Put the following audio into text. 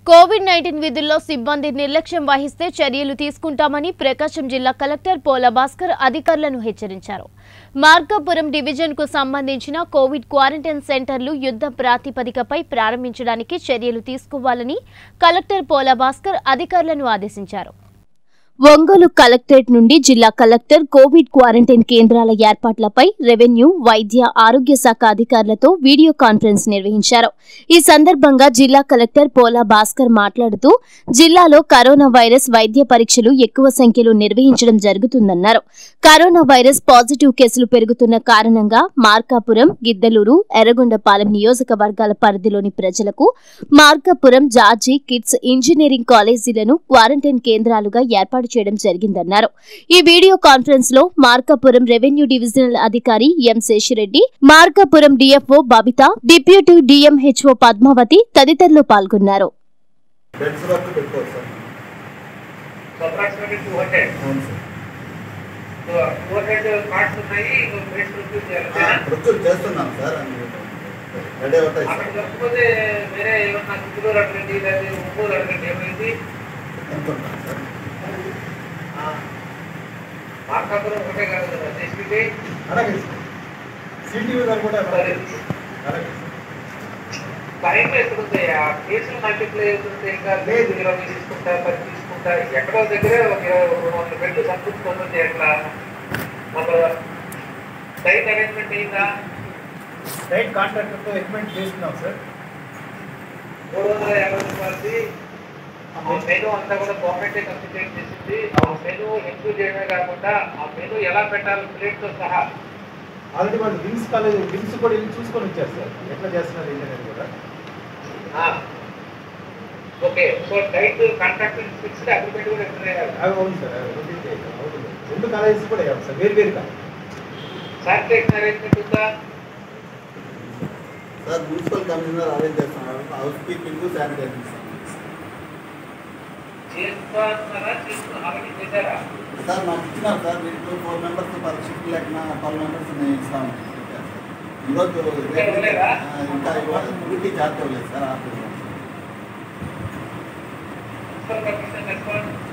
Covid nineteen విధుల్లో సిబ్బంది నిర్లక్ష్యం వహిస్తే చర్యలు తీసుకుంటామని ప్రకాశం జిల్లా కలెక్టర్ పోల భాస్కర్ అధికారులను హెచ్చరించారు మార్కాపురం డివిజన్ కు సంబంధించిన కోవిడ్ క్వారంటైన్ సెంటర్లు యుద్ధ ప్రాతిపదికపై ప్రారంభించడానికి చర్యలు తీసుకోవాలని కలెక్టర్ పోల భాస్కర్ అధికారులను ఆదేశించారు ఒంగోలు కలెక్టరేట్ నుండి జిల్లా కలెక్టర్ కోవిడ్ క్వారంటైన్ కేంద్రాల ఏర్పాట్లపై రెవెన్యూ వైద్య ఆరోగ్య శాఖ అధికారులతో వీడియో కాన్ఫరెన్స్ నిర్వహించారు ఈ సందర్భంగా జిల్లా కలెక్టర్ పోలా భాస్కర్ మాట్లాడుతూ జిల్లాలో కరోనా వైరస్ వైద్య పరీక్షలు ఎక్కువ సంఖ్యలో నిర్వహించడం జరుగుతుందన్నారు కరోనా వైరస్ పాజిటివ్ కేసులు పెరుగుతున్న కారణంగా మార్కాపురం గిద్దలూరు ఎర్రగొండపాలెం నియోజకవర్గాల పరిధిలోని ప్రజలకు మార్కాపురం జార్జి కిడ్స్ ఇంజనీరింగ్ కాలేజీలను క్వారంటైన్ కేంద్రాలుగా ఏర్పాటు చేయడం జరిగిందన్నారు ఈ వీడియో కాన్ఫరెన్స్ లో మార్కాపురం రెవెన్యూ డివిజనల్ అధికారి M Seshireddy Markapuram DFO Babitha deputy DMHO Padmavathi తదితరులు పాల్గొన్నారు బెడ్స్ వరకు పెట్టుకోవచ్చు సార్ So approximately 200. అవును సార్ So 200 cards ఉన్నాయి ఇంకో బెడ్స్ ప్రొడ్యూస్ చేయాలి ఆ, అంతేనా? ప్రొక్యూర్ చేస్తున్నాం సార్ అన్ని రెడీ అవుతాయి అక్కడ సార్ దొరకకపోతే వేరే ఏమన్నా చిత్తూరు అడగండి లేదా ఒంగోలు అడగండి ఏమైంది అనుకుంటాం సార్ ఆ, మార్కాపురం ఒకటే కాదు కదా చేసింది అలాగే సార్ సిటీవీ గారు కూడా సరే. అలాగే సార్ టైం ఎక్కడ ఉంది ఆ కేసులు మల్టిప్లై అవుతుంటే ఇంకా లేదు ఇరవై తీసుకుంటా పది తీసుకుంటా ఎక్కడో దగ్గరే ఒక ఇరవై ఒక రెండు వందల బెడ్లు సంపుకుంటుంది ఎట్లా నెంబర్ వన్ సైట్ అరేంజ్మెంట్ అయిందా సైట్ కాంట్రాక్టర్తో అగ్రిమెంట్ చేసుకున్నాం సార్ మూడు వందల యాభై రూపాయలది ఆ మెనూ అంతా కూడా గవర్నమెంటే కంప్లీట్ చేసింది ఆ మెనూ ఎక్కువ చేయడమే కాకుండా ఆ మెనూ ఎలా పెట్టాలి ప్లేట్తో సహా ఆల్రెడీ వాళ్ళు వింగ్స్ కాలేజ్ వింగ్స్ కూడా వెళ్ళి చూసుకొని వచ్చారు సార్ ఎట్లా చేస్తున్నారు ఇంజనీర్ కూడా ఆ. Okay so diet contract fixed agreement కూడా ఎక్కడ చేయాలి అవి అవును సార్ అవి రెండింటికి వేయాలి. అవును సార్. రెండు కాలేజెస్ కూడా వేయాలి సార్ వేరు వేరు కాదు శానిటేషన్ అరేంజ్మెంట్ ఉందా సార్ మున్సిపల్ కమిషనర్ అరేంజ్ చేస్తున్నారు హౌస్ కీపింగ్ శానిటైజింగ్ చేస్తున్నారా చేస్తున్నా ఆల్రెడీ చేశారా సార్ మాకు ఇచ్చినారు సార్ మీకు ఫోర్ మెంబర్స్ పర్ షిఫ్ట్ లేకుండా ట్వెల్వ్ మెంబర్స్ ఇస్తాము ఈరోజు ఇంకా ఇవ్వలేదా? ఆ, ఇంకా ఇవాళ డ్యూటీ చార్జ్ అవ్వలేదు sir office municipal commission response